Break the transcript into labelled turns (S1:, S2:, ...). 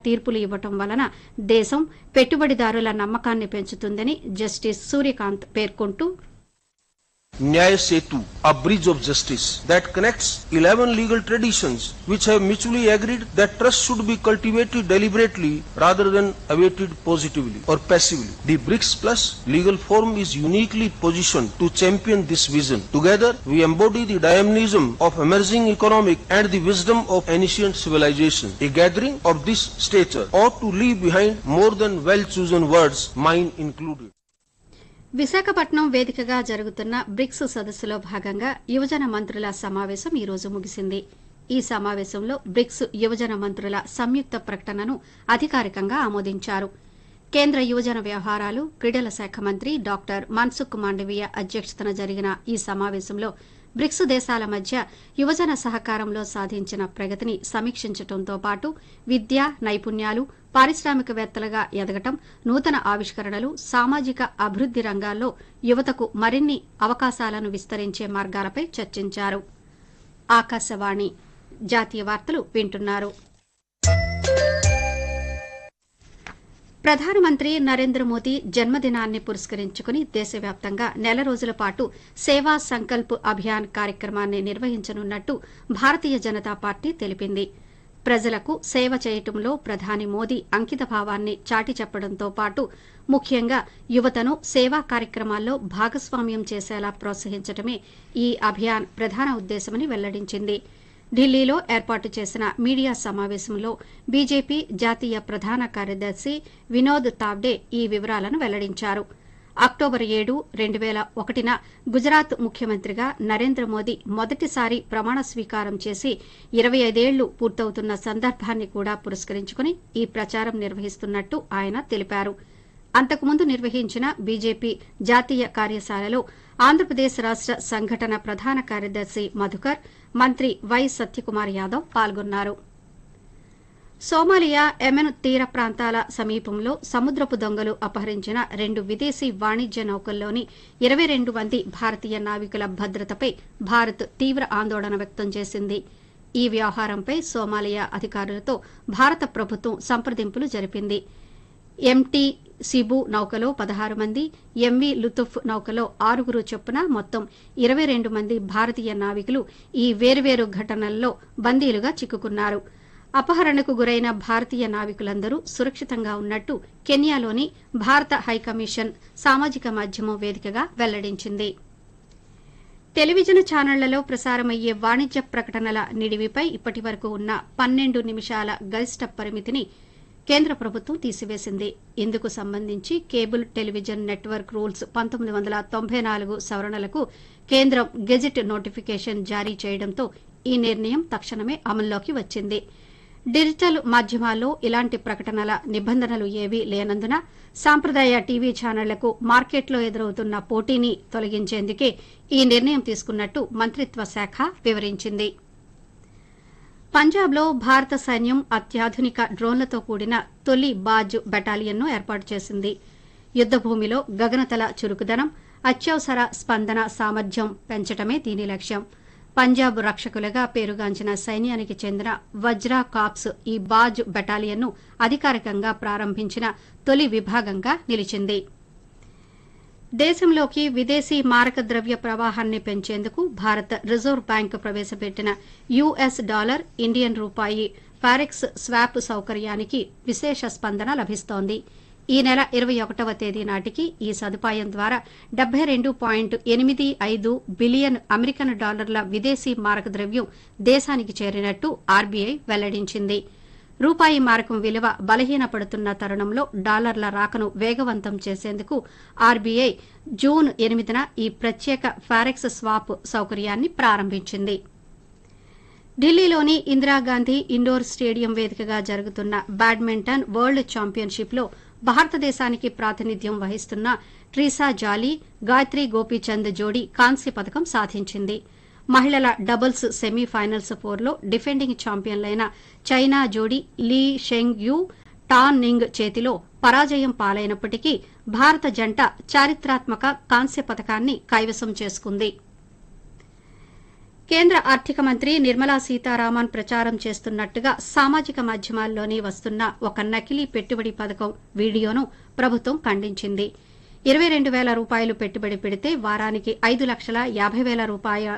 S1: తీర్పులు ఇవ్వటం వలన దేశం పెట్టుబడిదారుల నమ్మకాన్ని పెంచుతుందని జస్టిస్ సూర్యకాంత్ పేర్కొంటూ
S2: Nyaya Setu, a bridge of justice that connects 11 legal traditions which have mutually agreed that trust should be cultivated deliberately rather than awaited positively or passively. The BRICS Plus legal forum is uniquely positioned to champion this vision. Together, we embody the dynamism of emerging economic and the wisdom of ancient civilization. A gathering of this stature ought to leave behind more than well-chosen words, mine included.
S1: Visakhapatnam వేదికగా జరుగుతున్న bricks సదస్సులో భాగంగా యువజన మంత్రుల సమావేశం ఈ రోజు ముగిసింది ఈ సమావేశంలో బ్రిక్స్ యువజన మంత్రుల సంయుక్త ప్రకటనను అధికారికంగా ఆమోదించారు కేంద్ర యువజన వ్యవహారాలు క్రీడల శాఖ మంత్రి డాక్టర్ మన్సుఖ్ మాండవీయ అధ్యక్షతన జరిగిన ఈ సమావేశంలో బ్రిక్స్ దేశాల మధ్య యువజన సహకారంలో సాధించిన ప్రగతిని సమీక్షించడంతో పాటు విద్య నైపుణ్యాలు పారిశ్రామికవేత్తలుగా ఎదగటం నూతన ఆవిష్కరణలు సామాజిక అభివృద్ది రంగాల్లో యువతకు మరిన్ని అవకాశాలను విస్తరించే మార్గాలపై చర్చించారు ఆకాశవాణి జాతీయ వార్తలు వింటున్నారు ప్రధానమంత్రి నరేంద్ర మోదీ జన్మదినాన్ని పురస్కరించుకుని దేశవ్యాప్తంగా నెల రోజుల పాటు సేవా సంకల్ప్ అభియాన్ కార్యక్రమాన్ని నిర్వహించనున్నట్టు భారతీయ జనతా పార్టీ తెలిపింది ప్రజలకు సేవ చేయటంలో ప్రధాని మోదీ అంకితభావాన్ని చాటి చెప్పడంతో పాటు ముఖ్యంగా యువతను సేవా కార్యక్రమాల్లో భాగస్వామ్యం చేసేలా ప్రోత్సహించడమే ఈ అభియాన్ ప్రధాన ఉద్దేశమని వెల్లడించింది ఢిల్లీలో ఏర్పాటు చేసిన మీడియా సమావేశంలో బీజేపీ జాతీయ ప్రధాన కార్యదర్శి వినోద్ తావ్డే ఈ వివరాలను వెల్లడించారు అక్టోబర్ ఏడు రెండు వేల ఒకటిన గుజరాత్ ముఖ్యమంత్రిగా నరేంద్ర మోదీ మొదటిసారి ప్రమాణ స్వీకారం చేసి ఇరవై ఐదేళ్లు పూర్తవుతున్న సందర్భాన్ని కూడా పురస్కరించుకుని ఈ ప్రచారం నిర్వహిస్తున్నట్టు ఆయన తెలిపారు అంతకుముందు నిర్వహించిన బీజేపీ జాతీయ కార్యశాలలో ఆంధ్రప్రదేశ్ రాష్ట సంఘటన ప్రధాన కార్యదర్శి మధుకర్ మంత్రి వై సత్యకుమార్ యాదవ్ పాల్గొన్నారు సోమాలియా ఎమెన్ తీర ప్రాంతాల సమీపంలో సముద్రపు దొంగలు అపహరించిన రెండు విదేశీ వాణిజ్య నౌకల్లోని ఇరవై రెండు మంది భారతీయ నావికుల భద్రతపై భారత్ తీవ్ర ఆందోళన వ్యక్తం చేసింది ఈ వ్యవహారంపై సోమాలియా అధికారులతో భారత ప్రభుత్వం సంప్రదింపులు జరిపింది ఎంటీ సిబు నౌకలో పదహారు మంది ఎంవి లుతుఫ్ నౌకలో ఆరుగురు చొప్పున మొత్తం ఇరవై రెండు మంది భారతీయ నావికులు ఈ వేర్వేరు ఘటనల్లో బందీలుగా చిక్కుకున్నారు అపహరణకు గురైన భారతీయ నావికులందరూ సురక్షితంగా ఉన్నట్టు కెన్యాలోని భారత హైకమిషన్ సామాజిక మాధ్యమం వేదికగా వెల్లడించింది టెలివిజన్ ఛానళ్లలో ప్రసారమయ్యే వాణిజ్య ప్రకటనల నిడివిపై ఇప్పటి వరకు ఉన్న పన్నెండు నిమిషాల గరిష్ట పరిమితిని కేంద్ర ప్రభుత్వం తీసివేసింది ఇందుకు సంబంధించి కేబుల్ టెలివిజన్ నెట్వర్క్ రూల్స్ పంతొమ్మిది వందల తొంభై నాలుగు సవరణలకు కేంద్రం గెజిట్ నోటిఫికేషన్ జారీ చేయడంతో ఈ నిర్ణయం తక్షణమే అమల్లోకి వచ్చింది డిజిటల్ మాధ్యమాల్లో ఇలాంటి ప్రకటనల నిబంధనలు ఏవీ లేనందున సాంప్రదాయ టీవీ ఛానళ్లకు మార్కెట్లో ఎదురవుతున్న పోటీని తొలగించేందుకే ఈ నిర్ణయం తీసుకున్నట్టు మంత్రిత్వ శాఖ వివరించింది పంజాబ్లో భారత సైన్యం అత్యాధునిక డ్రోన్లతో కూడిన తొలి బాజ్ బెటాలియన్ను ఏర్పాటు చేసింది యుద్దభూమిలో గగనతల చురుకుదనం అత్యవసర స్పందన సామర్థ్యం పెంచటమే దీని లక్ష్యం పంజాబ్ రక్షకులుగా పేరుగాంచిన సైన్యానికి చెందిన వజ్రా కాప్స్ ఈ బాజ్ బెటాలియన్ను అధికారికంగా ప్రారంభించిన తొలి విభాగంగా నిలిచింది దేశంలోకి విదేశీ మారక ద్రవ్య ప్రవాహాన్ని పెంచేందుకు భారత రిజర్వ్ బ్యాంక్ ప్రవేశపెట్టిన యుఎస్ డాలర్ ఇండియన్ రూపాయి ఫారెక్స్ స్వాప్ సౌకర్యానికి విశేష స్పందన లభిస్తోంది ఈ నెల ఇరవై ఒకటవ తేదీ నాటికి ఈ సదుపాయం ద్వారా డెబ్బై రెండు పాయింట్ ఎనిమిది ఐదు బిలియన్ అమెరికన్ డాలర్ల విదేశీ మారక ద్రవ్యం దేశానికి చేరినట్టు ఆర్బీఐ వెల్లడించింది రూపాయి మారకం విలువ బలహీనపడుతున్న తరుణంలో డాలర్ల రాకను వేగవంతం చేసేందుకు ఆర్బీఐ జూన్ ఎనిమిదిన ఈ ప్రత్యేక ఫారెక్స్ స్వాప్ సౌకర్యాన్ని ప్రారంభించింది ఢిల్లీలోని ఇందిరాగాంధీ ఇండోర్ స్టేడియం వేదికగా జరుగుతున్న బ్యాడ్మింటన్ వరల్డ్ ఛాంపియన్షిప్లో భారతదేశానికి ప్రాతినిధ్యం వహిస్తున్న ట్రీసా జాలీ గాయత్రి గోపీచంద్ జోడీ కాంస్య పథకం సాధించింది మహిళల డబుల్స్ సెమీఫైనల్స్ ఫోర్లో డిఫెండింగ్ ఛాంపియన్లైన చైనా జోడీ Li Sheng Yu Tan Ning చేతిలో పరాజయం పాలైనప్పటికీ భారత జంట చారిత్రాత్మక కాంస్య పథకాన్ని కైవసం చేసుకుంది కేంద్ర ఆర్థిక మంత్రి నిర్మలా సీతారామన్ ప్రచారం చేస్తున్నట్టుగా సామాజిక మాధ్యమాల్లోని వస్తున్న ఒక నకిలీ పెట్టుబడి పథకం వీడియోను ప్రభుత్వం ఖండించింది ఇరవై రెండు వేల రూపాయలు పెట్టుబడి పెడితే వారానికి ఐదు లక్షల యాభై వేల రూపాయల